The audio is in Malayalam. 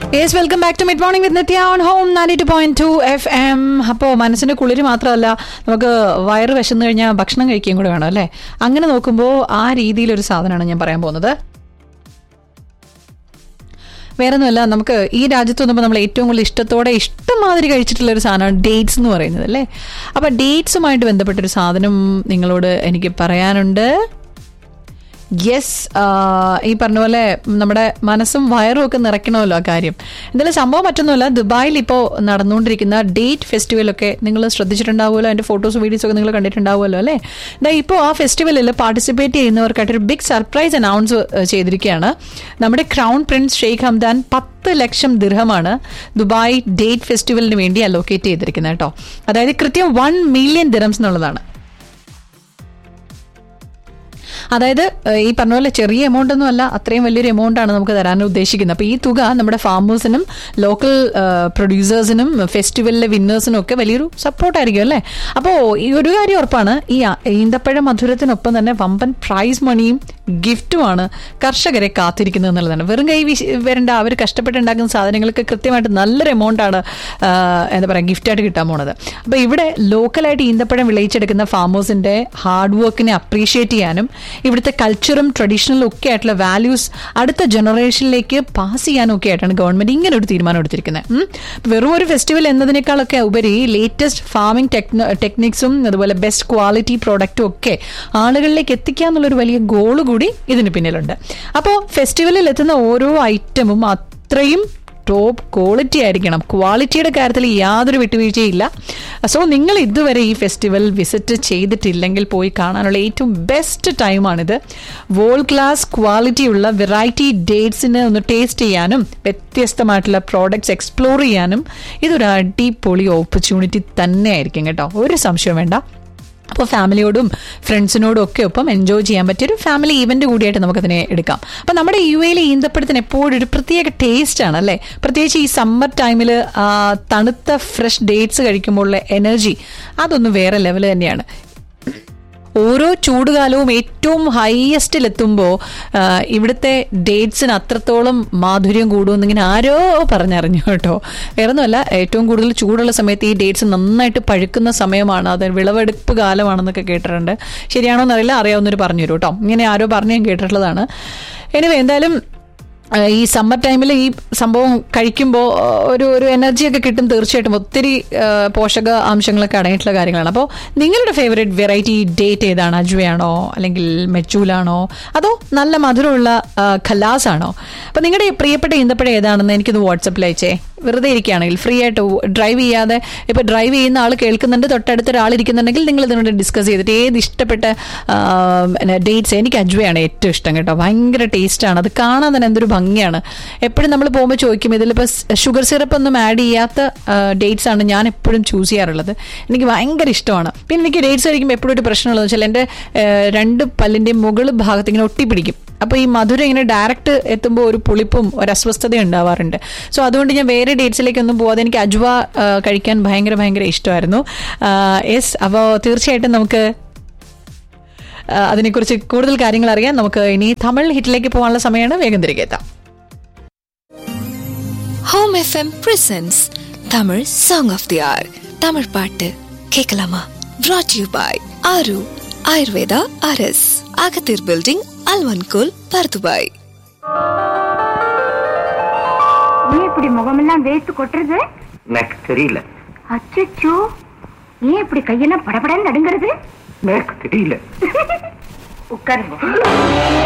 Yes welcome back to mid morning with Nithya on Home ninety two point two F M അപ്പോൾ മനസ്സിന്റെ കുളിര് മാത്രമല്ല നമുക്ക് വയറ് വിശന്നു കഴിഞ്ഞാൽ ഭക്ഷണം കഴിക്കുകയും കൂടെ വേണം അല്ലേ അങ്ങനെ നോക്കുമ്പോൾ ആ രീതിയിലൊരു സാധനമാണ് ഞാൻ പറയാൻ പോകുന്നത് വേറൊന്നുമല്ല നമുക്ക് ഈ രാജ്യത്ത് വന്നപ്പോൾ നമ്മൾ ഏറ്റവും കൂടുതൽ ഇഷ്ടത്തോടെ ഇഷ്ടമാതിരി കഴിച്ചിട്ടുള്ള ഒരു സാധനമാണ് ഡേറ്റ്സ് എന്ന് പറയുന്നത് അല്ലേ അപ്പോൾ ഡേറ്റ്സുമായിട്ട് ബന്ധപ്പെട്ടൊരു സാധനം നിങ്ങളോട് എനിക്ക് പറയാനുണ്ട് യെസ് ഈ പറഞ്ഞ പോലെ നമ്മുടെ മനസ്സും വയറും ഒക്കെ നിറയ്ക്കണമല്ലോ ആ കാര്യം എന്തായാലും സംഭവം മറ്റൊന്നുമല്ല ദുബായിൽ ഇപ്പോൾ നടന്നുകൊണ്ടിരിക്കുന്ന ഡേറ്റ് ഫെസ്റ്റിവലൊക്കെ നിങ്ങൾ ശ്രദ്ധിച്ചിട്ടുണ്ടാവുമല്ലോ അതിൻ്റെ ഫോട്ടോസ് വീഡിയോസ് ഒക്കെ നിങ്ങൾ കണ്ടിട്ടുണ്ടാവുമല്ലോ അല്ലേ ഇതാ ഇപ്പോൾ ആ ഫെസ്റ്റിവലിൽ പാർട്ടിസിപ്പേറ്റ് ചെയ്യുന്നവർക്കായിട്ടൊരു ബിഗ് സർപ്രൈസ് അനൗൺസ് ചെയ്തിരിക്കുകയാണ് നമ്മുടെ ക്രൗൺ പ്രിൻസ് ഷെയ്ഖ് ഹംദാൻ പത്ത് ലക്ഷം ദിർഹമാണ് ദുബായ് ഡേറ്റ് ഫെസ്റ്റിവലിന് വേണ്ടി അലോക്കേറ്റ് ചെയ്തിരിക്കുന്നത് കേട്ടോ അതായത് കൃത്യം വൺ മില്യൺ ദിറംസ് എന്നുള്ളതാണ് അതായത് ഏഹ്, ഈ പറഞ്ഞ പോലെ ചെറിയ എമൗണ്ട് ഒന്നും അല്ല അത്രയും വലിയൊരു എമൗണ്ട് ആണ് നമുക്ക് തരാൻ ഉദ്ദേശിക്കുന്നത് അപ്പോൾ ഈ തുക നമ്മുടെ ഫാമേഴ്സിനും ലോക്കൽ പ്രൊഡ്യൂസേഴ്സിനും ഫെസ്റ്റിവലിലെ വിന്നേഴ്സിനും ഒക്കെ വലിയൊരു സപ്പോർട്ടായിരിക്കും അല്ലേ അപ്പോൾ ഈ ഒരു കാര്യം ഉറപ്പാണ് ഈ ആ- ഈന്തപ്പഴ മധുരത്തിനൊപ്പം തന്നെ വമ്പൻ പ്രൈസ് മണിയും ഗിഫ്റ്റുമാണ് കർഷകരെ കാത്തിരിക്കുന്നത് എന്നുള്ളതാണ് വെറും കൈ വീശി വരേണ്ട അവർ കഷ്ടപ്പെട്ടുണ്ടാക്കുന്ന സാധനങ്ങൾക്ക് കൃത്യമായിട്ട് നല്ലൊരു എമൗണ്ടാണ് എന്താ പറയുക ഗിഫ്റ്റായിട്ട് കിട്ടാൻ പോണത് അപ്പോൾ ഇവിടെ ലോക്കലായിട്ട് ഈന്തപ്പഴം വിളയിച്ചെടുക്കുന്ന ഫാമേഴ്സിന്റെ ഹാർഡ് വർക്കിനെ അപ്രീഷിയേറ്റ് ചെയ്യാനും ഇവിടുത്തെ കൾച്ചറും ട്രഡീഷണലും ഒക്കെ ആയിട്ടുള്ള വാല്യൂസ് അടുത്ത ജനറേഷനിലേക്ക് പാസ് ചെയ്യാനും ഒക്കെ ആയിട്ടാണ് ഗവൺമെന്റ് ഇങ്ങനെ ഒരു തീരുമാനം എടുത്തിരിക്കുന്നത് ഉം. വെറും ഒരു ഫെസ്റ്റിവൽ എന്നതിനേക്കാളൊക്കെ ഉപരി ലേറ്റസ്റ്റ് ഫാമിംഗ് ടെക്നിക്സും അതുപോലെ ബെസ്റ്റ് ക്വാളിറ്റി പ്രോഡക്റ്റും ഒക്കെ ആളുകളിലേക്ക് എത്തിക്കുക എന്നുള്ളൊരു വലിയ ഗോൾ കൂടി ഇതിന് പിന്നിലുണ്ട് അപ്പോൾ ഫെസ്റ്റിവലിൽ എത്തുന്ന ഓരോ ഐറ്റമും അത്രയും ടോപ്പ് ക്വാളിറ്റി ആയിരിക്കണം ക്വാളിറ്റിയുടെ കാര്യത്തിൽ യാതൊരു വിട്ടുവീഴ്ചയില്ല സോ നിങ്ങൾ ഇതുവരെ ഈ ഫെസ്റ്റിവൽ വിസിറ്റ് ചെയ്തിട്ടില്ലെങ്കിൽ പോയി കാണാനുള്ള ഏറ്റവും ബെസ്റ്റ് ടൈമാണിത് വേൾഡ് ക്ലാസ് ക്വാളിറ്റിയുള്ള വെറൈറ്റി ഡേറ്റ്സിനെ ഒന്ന് ടേസ്റ്റ് ചെയ്യാനും വ്യത്യസ്തമായിട്ടുള്ള പ്രോഡക്ട്സ് എക്സ്പ്ലോർ ചെയ്യാനും ഇതൊരു അടിപൊളി ഓപ്പർച്യൂണിറ്റി തന്നെ ആയിരിക്കും കേട്ടോ ഒരു സംശയം വേണ്ട അപ്പോൾ ഫാമിലിയോടും ഫ്രണ്ട്സിനോടും ഒക്കെ ഒപ്പം എൻജോയ് ചെയ്യാൻ പറ്റിയ ഒരു ഫാമിലി ഈവന്റ് കൂടിയായിട്ട് നമുക്കതിനെ എടുക്കാം അപ്പം നമ്മുടെ യു എയിലെ ഈന്തപ്പഴത്തിന് എപ്പോഴും ഒരു പ്രത്യേക ടേസ്റ്റ് ആണ് അല്ലേ പ്രത്യേകിച്ച് ഈ സമ്മർ ടൈമിൽ തണുത്ത ഫ്രഷ് ഡേറ്റ്സ് കഴിക്കുമ്പോഴുള്ള എനർജി അതൊന്നും വേറെ ലെവൽ തന്നെയാണ് ഓരോ ചൂടുകാലവും ഏറ്റവും ഹയസ്റ്റിലെത്തുമ്പോൾ ഇവിടുത്തെ ഡേറ്റ്സിന് അത്രത്തോളം മാധുര്യം കൂടുമെന്ന് ഇങ്ങനെ ആരോ പറഞ്ഞറിഞ്ഞു കേട്ടോ വേറൊന്നുമല്ല ഏറ്റവും കൂടുതൽ ചൂടുള്ള സമയത്ത് ഈ ഡേറ്റ്സ് നന്നായിട്ട് പഴുക്കുന്ന സമയമാണ് അത് വിളവെടുപ്പ് കാലമാണെന്നൊക്കെ കേട്ടിട്ടുണ്ട് ശരിയാണോ എന്നറിയില്ല അറിയാവുന്നവർ പറഞ്ഞു തരും കേട്ടോ ഇങ്ങനെ ആരോ പറഞ്ഞു ഞാൻ കേട്ടിട്ടുള്ളതാണ് എനിവേ എന്തായാലും ആ, ഈ സമ്മർ ടൈമിൽ ഈ സംഭവം കഴിക്കുമ്പോൾ ഒരു ഒരു എനർജിയൊക്കെ കിട്ടും തീർച്ചയായിട്ടും ഒത്തിരി ആ, പോഷക അംശങ്ങളൊക്കെ അടങ്ങിയിട്ടുള്ള കാര്യങ്ങളാണ് അപ്പോൾ നിങ്ങളുടെ ഫേവറേറ്റ് വെറൈറ്റി ഡേറ്റ് ഏതാണ് അജ്വയാണോ അല്ലെങ്കിൽ മെച്ചൂലാണോ അതോ നല്ല മധുരമുള്ള ആ, ഖലാസ് ആണോ അപ്പോൾ നിങ്ങളുടെ പ്രിയപ്പെട്ട ഈന്തപ്പഴം ഏതാണെന്ന് എനിക്കൊന്ന് വാട്സപ്പിൽ അയച്ചേ വെറുതെ ഇരിക്കുകയാണെങ്കിൽ ഫ്രീ ആയിട്ട് ഡ്രൈവ് ചെയ്യാതെ ഇപ്പോൾ ഡ്രൈവ് ചെയ്യുന്ന ആൾ കേൾക്കുന്നുണ്ട് തൊട്ടടുത്ത ഒരാൾ ഇരിക്കുന്നുണ്ടെങ്കിൽ നിങ്ങൾ ഇതിനോട് ഡിസ്കസ് ചെയ്തിട്ട് ഏത് ഇഷ്ടപ്പെട്ട ഡേറ്റ്സ് എനിക്ക് അജ്വയാണ് ഏറ്റവും ഇഷ്ടം കേട്ടോ ഭയങ്കര ടേസ്റ്റാണ് അത് കാണാൻ തന്നെ എന്തൊരു ഭംഗിയാണ് എപ്പോഴും നമ്മൾ പോകുമ്പോൾ ചോദിക്കും ഇതിലിപ്പോൾ ഷുഗർ സിറപ്പ് ഒന്നും ആഡ് ചെയ്യാത്ത ഡേറ്റ്സ് ആണ് ഞാൻ എപ്പോഴും ചൂസ് ചെയ്യാറുള്ളത് എനിക്ക് ഭയങ്കര ഇഷ്ടമാണ് പിന്നെ എനിക്ക് ഡേറ്റ്സ് കഴിക്കുമ്പോൾ എപ്പോഴും ഒരു പ്രശ്നമുള്ളതെന്ന് വെച്ചാൽ എൻ്റെ ആ, രണ്ട് പല്ലിൻ്റെയും മുകൾ ഭാഗത്ത് ഇങ്ങനെ ഒട്ടിപ്പിടിക്കും അപ്പോൾ ഈ മധുരം ഇങ്ങനെ ഡയറക്റ്റ് എത്തുമ്പോൾ ഒരു പുളിപ്പും ഒരു അസ്വസ്ഥതയും ഉണ്ടാവാറുണ്ട് സോ അതുകൊണ്ട് ഞാൻ വേറെ ഡേറ്റ്സിലേക്കൊന്നും പോവാതെ എനിക്ക് അജ്വ ആ, കഴിക്കാൻ ഭയങ്കര ഭയങ്കര ഇഷ്ടമായിരുന്നു യെസ് അപ്പോൾ തീർച്ചയായിട്ടും നമുക്ക് ആ, അതിനെക്കുറിച്ച് കൂടുതൽ കാര്യങ്ങൾ അറിയാൻ നമുക്ക് ഇനി തമിഴ് ഹിറ്റിലേക്ക് പോകാനുള്ള സമയമാണ് വേഗം തിരികെ എത്താം Home FM presents Tamil song of the year Tamil பாட்டு கேட்கலாமா brought you by Aaru Ayurveda அரஸ் அகத்தீர் பில்டிங் அல்வன்கோல் பர்துபாய் ஏன் இப்படி முகமெல்லாம் வேர்த்து கொட்டுறது எனக்கு தெரியல அச்சச்சோ ஏன் இப்படி கையெல்லாம் படபடன்னு நடுங்கிறது எனக்கு தெரியல உட்காருங்க